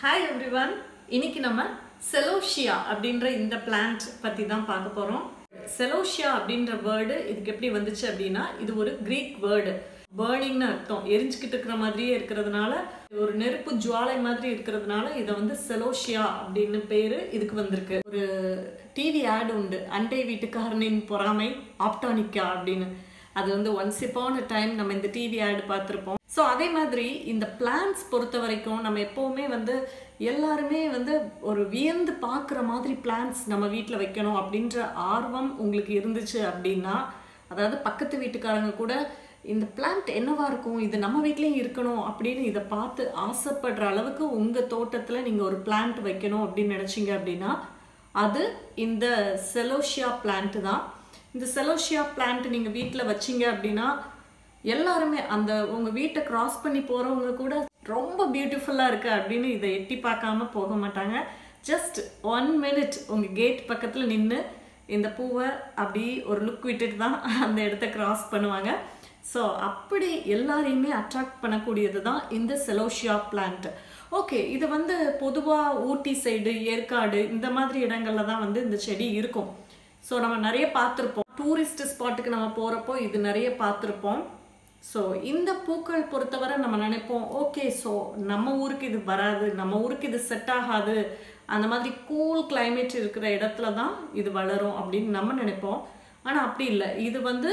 hi everyone இன்னைக்கு நம்ம செலோஷியா அப்படின்ற இந்த பிளான்ட் பத்தி தான் பார்க்க போறோம் செலோஷியா அப்படின்ற வேர்டு இதுக்கு எப்படி வந்துச்சு அப்படின்னா இது ஒரு கிரீக் வேர்டு பேர்னிங்னு அர்த்தம் எரிஞ்சுக்கிட்டு இருக்கிற மாதிரியே இருக்கிறதுனால ஒரு நெருப்பு ஜுவாலை மாதிரி இருக்கிறதுனால இதை வந்து செலோஷியா அப்படின்னு பேரு இதுக்கு வந்திருக்கு ஒரு டிவி ஆட் உண்டு அண்டை வீட்டுக்காரனின் பொறாமை ஆப்டானிக்கா அப்படின்னு அது வந்து ஒன்ஸ் இப்பான டைம் நம்ம இந்த டிவி ஆட் பார்த்துருப்போம் ஸோ அதே மாதிரி இந்த பிளான்ஸ் பொறுத்த வரைக்கும் நம்ம எப்போவுமே வந்து எல்லாருமே வந்து ஒரு வியந்து பார்க்குற மாதிரி பிளான்ஸ் நம்ம வீட்டில் வைக்கணும் அப்படின்ற ஆர்வம் உங்களுக்கு இருந்துச்சு அப்படின்னா அதாவது பக்கத்து வீட்டுக்காரங்க கூட இந்த பிளான்ட் என்னவா இருக்கும் இது நம்ம வீட்லேயும் இருக்கணும் அப்படின்னு இதை பார்த்து ஆசைப்படுற அளவுக்கு உங்கள் தோட்டத்தில் நீங்கள் ஒரு பிளான்ட் வைக்கணும் அப்படின்னு நினச்சிங்க அப்படின்னா அது இந்த செலோஷியா பிளான்ட் தான் இந்த செலோஷியா பிளான்ட் நீங்கள் வீட்டில் வச்சீங்க அப்படின்னா எல்லாருமே அந்த உங்கள் வீட்டை கிராஸ் பண்ணி போகிறவங்க கூட ரொம்ப பியூட்டிஃபுல்லாக இருக்கு அப்படின்னு இதை எட்டி பார்க்காம போக மாட்டாங்க ஜஸ்ட் ஒன் மினிட் உங்கள் கேட் பக்கத்தில் நின்று இந்த பூவை அப்படி ஒரு லுக் விட்டுட்டு தான் அந்த இடத்த கிராஸ் பண்ணுவாங்க ஸோ அப்படி எல்லாரையுமே அட்ராக்ட் பண்ணக்கூடியது தான் இந்த செலோஷியா பிளான்ட் ஓகே இது வந்து பொதுவாக ஊட்டி சைடு ஏற்காடு இந்த மாதிரி இடங்கள்ல தான் வந்து இந்த செடி இருக்கும் ஸோ நம்ம நிறைய பார்த்துருப்போம் டூரிஸ்ட் ஸ்பாட்டுக்கு நம்ம போகிறப்போ இது நிறைய பார்த்துருப்போம் ஸோ இந்த பூக்கள் பொறுத்தவரை நம்ம நினைப்போம் ஓகே ஸோ நம்ம ஊருக்கு இது வராது நம்ம ஊருக்கு இது செட் ஆகாது அந்த மாதிரி கூல் கிளைமேட் இருக்கிற இடத்துல தான் இது வளரும் அப்படின்னு நம்ம நினைப்போம் ஆனால் அப்படி இல்லை இது வந்து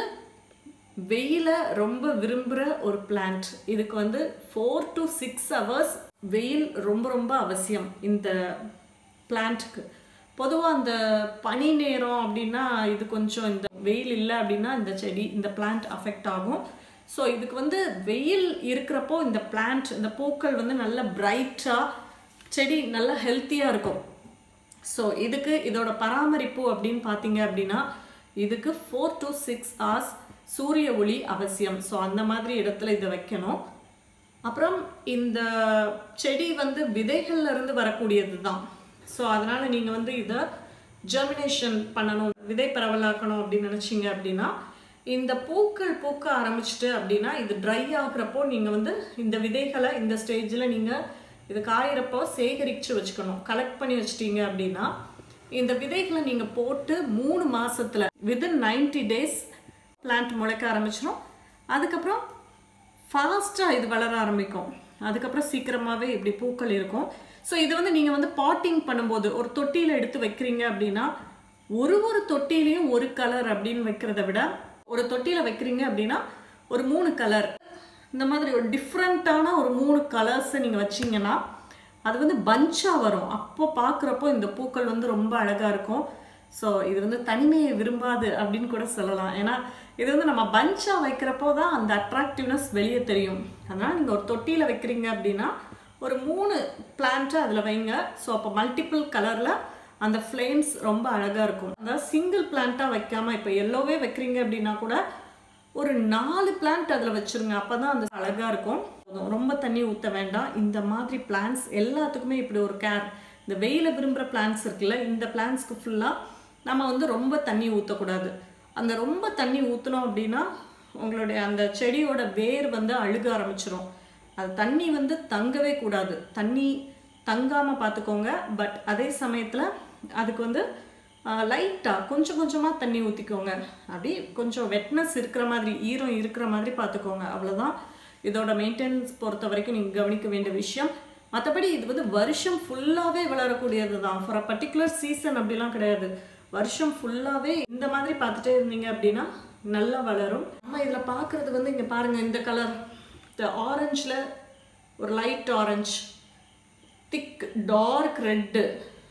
வெயில ரொம்ப விரும்புகிற ஒரு பிளான்ட் இதுக்கு வந்து ஃபோர் டு சிக்ஸ் ஹவர்ஸ் வெயில் ரொம்ப ரொம்ப அவசியம் இந்த பிளான்ட்டுக்கு பொதுவாக அந்த பனி நேரம் அப்படின்னா இது கொஞ்சம் இந்த வெயில் இல்லை அப்படின்னா இந்த செடி இந்த பிளான்ட் அஃபெக்ட் ஆகும் ஸோ இதுக்கு வந்து வெயில் இருக்கிறப்போ இந்த பிளான்ட் இந்த பூக்கள் வந்து நல்ல பிரைட்டாக செடி நல்லா ஹெல்த்தியாக இருக்கும் ஸோ இதுக்கு இதோட பராமரிப்பு அப்படின்னு பார்த்தீங்க அப்படின்னா இதுக்கு ஃபோர் டு சிக்ஸ் ஹவர்ஸ் சூரிய ஒளி அவசியம் ஸோ அந்த மாதிரி இடத்துல இதை வைக்கணும் அப்புறம் இந்த செடி வந்து விதைகள்ல இருந்து வரக்கூடியது தான் ஸோ அதனால நீங்கள் வந்து இதை ஜெர்மினேஷன் பண்ணணும் விதை பரவலாக்கணும் அப்படின்னு நினச்சிங்க அப்படின்னா இந்த பூக்கள் பூக்க ஆரம்பிச்சிட்டு அப்படின்னா இது ட்ரை ஆகுறப்போ நீங்கள் வந்து இந்த விதைகளை இந்த ஸ்டேஜில் நீங்கள் இது காயிறப்போ சேகரித்து வச்சுக்கணும் கலெக்ட் பண்ணி வச்சிட்டீங்க அப்படின்னா இந்த விதைகளை நீங்கள் போட்டு மூணு மாசத்துல வித்தின் நைன்டி டேஸ் பிளான்ட் முளைக்க ஆரம்பிச்சிடும் அதுக்கப்புறம் ஃபாஸ்ட்டாக இது வளர ஆரம்பிக்கும் அதுக்கப்புறம் சீக்கிரமாகவே இப்படி பூக்கள் இருக்கும் ஸோ இது வந்து நீங்கள் வந்து பாட்டிங் பண்ணும்போது ஒரு தொட்டியில் எடுத்து வைக்கிறீங்க அப்படின்னா ஒரு ஒரு தொட்டிலையும் ஒரு கலர் அப்படின்னு வைக்கிறத விட ஒரு தொட்டியில் வைக்கிறீங்க அப்படின்னா ஒரு மூணு கலர் இந்த மாதிரி ஒரு டிஃப்ரெண்ட்டான ஒரு மூணு கலர்ஸை நீங்கள் வச்சிங்கன்னா அது வந்து பஞ்சாக வரும் அப்போ பார்க்குறப்போ இந்த பூக்கள் வந்து ரொம்ப அழகாக இருக்கும் ஸோ இது வந்து தனிமையை விரும்பாது அப்படின்னு கூட சொல்லலாம் ஏன்னா இது வந்து நம்ம பஞ்சாக வைக்கிறப்போ தான் அந்த அட்ராக்டிவ்னஸ் வெளியே தெரியும் அதனால் நீங்கள் ஒரு தொட்டியில் வைக்கிறீங்க அப்படின்னா ஒரு மூணு பிளான்ட்டை அதில் வைங்க ஸோ அப்போ மல்டிபிள் கலரில் அந்த ஃப்ளேம்ஸ் ரொம்ப அழகாக இருக்கும் அதாவது சிங்கிள் பிளான்ட்டாக வைக்காமல் இப்போ எல்லோவே வைக்கிறீங்க அப்படின்னா கூட ஒரு நாலு பிளான்ட் அதில் வச்சுருங்க அப்போ தான் அந்த அழகாக இருக்கும் ரொம்ப தண்ணி ஊற்ற வேண்டாம் இந்த மாதிரி பிளான்ஸ் எல்லாத்துக்குமே இப்படி ஒரு கேர் இந்த வெயில விரும்புகிற பிளான்ஸ் இருக்குல்ல இந்த பிளான்ஸ்க்கு ஃபுல்லாக நம்ம வந்து ரொம்ப தண்ணி ஊற்றக்கூடாது அந்த ரொம்ப தண்ணி ஊற்றினோம் அப்படின்னா உங்களுடைய அந்த செடியோட வேர் வந்து அழுக ஆரம்பிச்சிரும் அது தண்ணி வந்து தங்கவே கூடாது தண்ணி தங்காமல் பார்த்துக்கோங்க பட் அதே சமயத்தில் அதுக்கு வந்து லைட்டாக கொஞ்சம் கொஞ்சமாக தண்ணி ஊற்றிக்கோங்க அப்படி கொஞ்சம் வெட்னஸ் இருக்கிற மாதிரி ஈரம் இருக்கிற மாதிரி பார்த்துக்கோங்க அவ்வளோதான் இதோட மெயின்டெனன்ஸ் பொறுத்த வரைக்கும் நீங்கள் கவனிக்க வேண்டிய விஷயம் மற்றபடி இது வந்து வருஷம் ஃபுல்லாகவே வளரக்கூடியது தான் ஃபார் அ பர்டிகுலர் சீசன் அப்படிலாம் கிடையாது வருஷம் ஃபுல்லாகவே இந்த மாதிரி பார்த்துட்டே இருந்தீங்க அப்படின்னா நல்லா வளரும் நம்ம இதில் பார்க்குறது வந்து இங்கே பாருங்கள் இந்த கலர் இந்த ஆரஞ்சில் ஒரு light orange thick dark red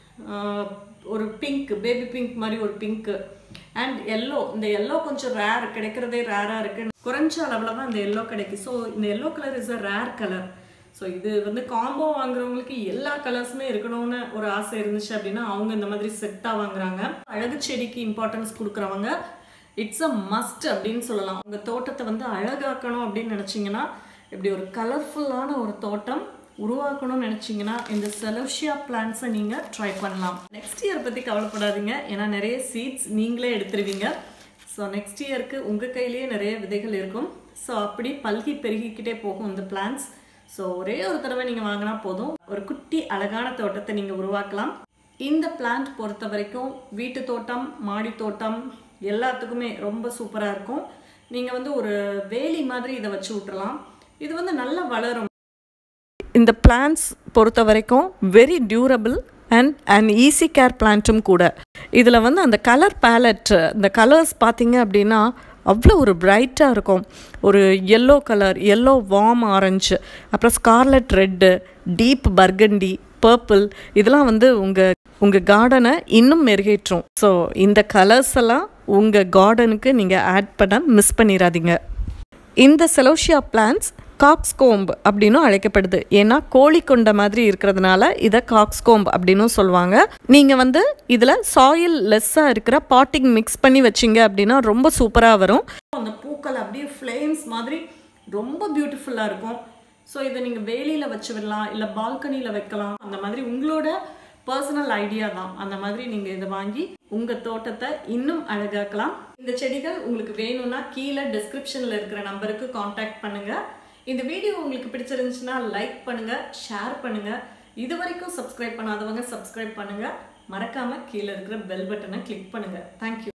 ஒரு பிங்க் பேபி பிங்க் மாதிரி ஒரு பிங்க்கு அண்ட் எல்லோ இந்த எல்லோ கொஞ்சம் ரேர் கிடைக்கிறதே ரேராக இருக்குது குறைஞ்ச அளவில் தான் இந்த எல்லோ கிடைக்கும் ஸோ இந்த yellow colour is a rare colour so இது வந்து காம்போ வாங்குறவங்களுக்கு எல்லா கலர்ஸுமே இருக்கணும்னு ஒரு ஆசை இருந்துச்சு அப்படின்னா அவங்க இந்த மாதிரி செட்டாக வாங்குறாங்க அழகு செடிக்கு இம்பார்ட்டன்ஸ் கொடுக்குறவங்க இட்ஸ் அ மஸ்ட் அப்படின்னு சொல்லலாம் உங்கள் தோட்டத்தை வந்து அழகாக்கணும் அப்படின்னு நினச்சிங்கன்னா இப்படி ஒரு கலர்ஃபுல்லான ஒரு தோட்டம் உருவாக்கணும்னு நினச்சிங்கன்னா இந்த செலோஷியா பிளான்ஸை நீங்கள் ட்ரை பண்ணலாம் நெக்ஸ்ட் இயர் பற்றி கவலைப்படாதீங்க ஏன்னா நிறைய சீட்ஸ் நீங்களே எடுத்துருவீங்க ஸோ நெக்ஸ்ட் இயருக்கு உங்கள் கையிலேயே நிறைய விதைகள் இருக்கும் ஸோ அப்படி பல்கி பெருகிக்கிட்டே போகும் இந்த பிளான்ஸ் ஸோ ஒரே ஒரு தடவை நீங்கள் வாங்கினா போதும் ஒரு குட்டி அழகான தோட்டத்தை நீங்கள் உருவாக்கலாம் இந்த பிளான்ட் பொறுத்த வரைக்கும் வீட்டு தோட்டம் மாடி தோட்டம் எல்லாத்துக்குமே ரொம்ப சூப்பராக இருக்கும் நீங்கள் வந்து ஒரு வேலி மாதிரி இதை வச்சு விட்டுறலாம் இது வந்து நல்லா வளரும் இந்த பிளான்ஸ் பொறுத்த வரைக்கும் very durable and and easy care பிளான்ட்டும் கூட இதில் வந்து அந்த கலர் பேலட் இந்த கலர்ஸ் பார்த்தீங்க அப்படின்னா அவ்வளோ ஒரு பிரைட்டாக இருக்கும் ஒரு yellow colour yellow warm orange அப்புறம் scarlet red deep burgundy purple இதெல்லாம் வந்து உங்கள் உங்கள் கார்டனை இன்னும் மெருகேற்றும் ஸோ இந்த கலர்ஸ் எல்லாம் உங்கள் கார்டனுக்கு நீங்கள் ஆட் பண்ண மிஸ் பண்ணிடாதீங்க இந்த செலோஷியா பிளான்ஸ் காக்ஸ்கோம்ப் அப்படின்னும் அழைக்கப்படுது ஏன்னா கோழி கொண்ட மாதிரி இருக்கிறதுனால இதை காக்ஸ்கோம்ப் அப்படின்னும் சொல்லுவாங்க நீங்கள் வந்து இதில் சாயில் லெஸ்ஸாக இருக்கிற பாட்டிங் மிக்ஸ் பண்ணி வச்சிங்க அப்படின்னா ரொம்ப சூப்பராக வரும் அந்த பூக்கள் அப்படியே ஃப்ளேம்ஸ் மாதிரி ரொம்ப பியூட்டிஃபுல்லாக இருக்கும் ஸோ இதை நீங்கள் வேலியில் வச்சு விடலாம் இல்லை பால்கனியில் வைக்கலாம் அந்த மாதிரி உங்களோட பர்சனல் ஐடியா தான் அந்த மாதிரி நீங்கள் இதை வாங்கி உங்கள் தோட்டத்தை இன்னும் அழகாக்கலாம் இந்த செடிகள் உங்களுக்கு வேணும்னா கீழே டிஸ்கிரிப்ஷனில் இருக்கிற நம்பருக்கு காண்டாக்ட் பண்ணுங்கள் இந்த வீடியோ உங்களுக்கு பிடிச்சிருந்துச்சுன்னா லைக் பண்ணுங்கள் ஷேர் பண்ணுங்கள் இது வரைக்கும் சப்ஸ்கிரைப் பண்ணாதவங்க சப்ஸ்கிரைப் பண்ணுங்கள் மறக்காமல் கீழே இருக்கிற பெல் பட்டனை கிளிக் பண்ணுங்கள் தேங்க்யூ